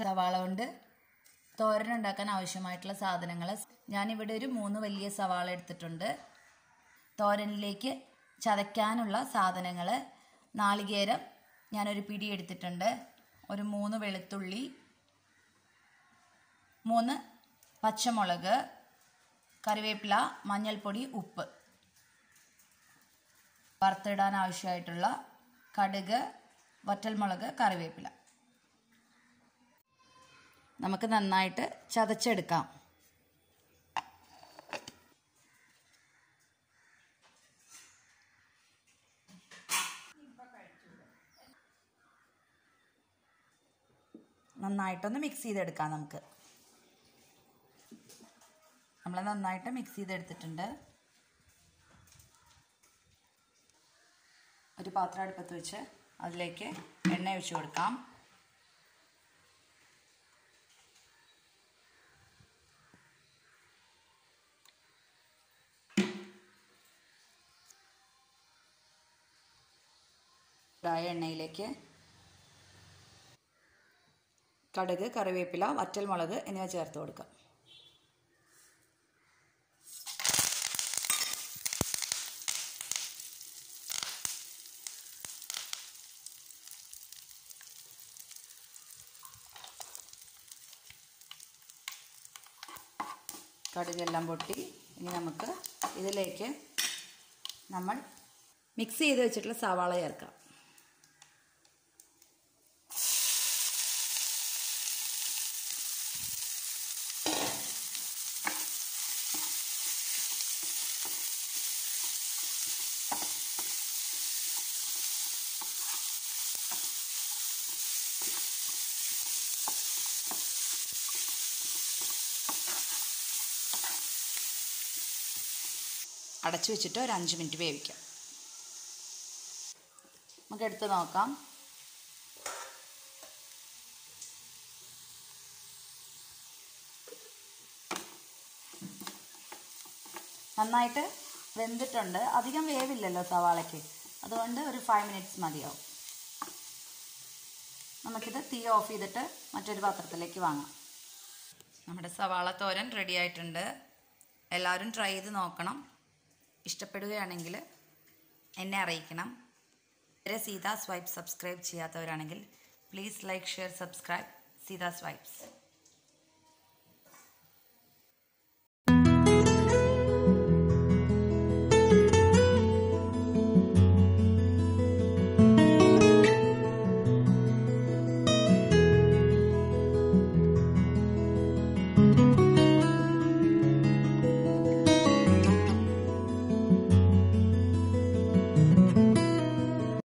സവാള കൊണ്ട് തോരൻ ഉണ്ടാക്കാൻ ആവശ്യമായിട്ടുള്ള സാധനങ്ങൾ ഞാനിവിടെ ഒരു മൂന്ന് വലിയ സവാള എടുത്തിട്ടുണ്ട് തോരനിലേക്ക് ചതയ്ക്കാനുള്ള സാധനങ്ങൾ നാളികേരം ഞാനൊരു പിടി എടുത്തിട്ടുണ്ട് ഒരു മൂന്ന് വെളുത്തുള്ളി മൂന്ന് പച്ചമുളക് കറിവേപ്പില മഞ്ഞൾപ്പൊടി ഉപ്പ് വറുത്തിടാൻ ആവശ്യമായിട്ടുള്ള കടുക് വറ്റൽമുളക് കറിവേപ്പില നമുക്ക് നന്നായിട്ട് ചതച്ചെടുക്കാം നന്നായിട്ടൊന്ന് മിക്സ് ചെയ്തെടുക്കാം നമുക്ക് നമ്മൾ നന്നായിട്ട് മിക്സ് ചെയ്തെടുത്തിട്ടുണ്ട് ഒരു പാത്രം അടുപ്പത്ത് വെച്ച് അതിലേക്ക് എണ്ണ ഒഴിച്ച് കൊടുക്കാം ചൂടായ എണ്ണയിലേക്ക് കടുക് കറിവേപ്പില വറ്റൽമുളക് എന്നിവ ചേർത്ത് കൊടുക്കാം കടുകെല്ലാം പൊട്ടി ഇനി നമുക്ക് ഇതിലേക്ക് നമ്മൾ മിക്സ് ചെയ്ത് വെച്ചിട്ടുള്ള സവാള ചേർക്കാം അടച്ചു വെച്ചിട്ട് ഒരു അഞ്ച് മിനിറ്റ് വേവിക്കാം നമുക്ക് എടുത്ത് നോക്കാം നന്നായിട്ട് വെന്തിട്ടുണ്ട് അധികം വേവില്ലല്ലോ സവാളയ്ക്ക് അതുകൊണ്ട് ഒരു ഫൈവ് മിനിറ്റ്സ് മതിയാവും നമുക്കിത് തീ ഓഫ് ചെയ്തിട്ട് മറ്റൊരു പാത്രത്തിലേക്ക് വാങ്ങാം നമ്മുടെ സവാള തോരൻ റെഡി ആയിട്ടുണ്ട് എല്ലാവരും ട്രൈ ചെയ്ത് നോക്കണം ഇഷ്ടപ്പെടുകയാണെങ്കിൽ എന്നെ അറിയിക്കണം വരെ സീതാ സ്വൈപ്പ് സബ്സ്ക്രൈബ് ചെയ്യാത്തവരാണെങ്കിൽ please like share subscribe Seetha സ്വൈപ്സ്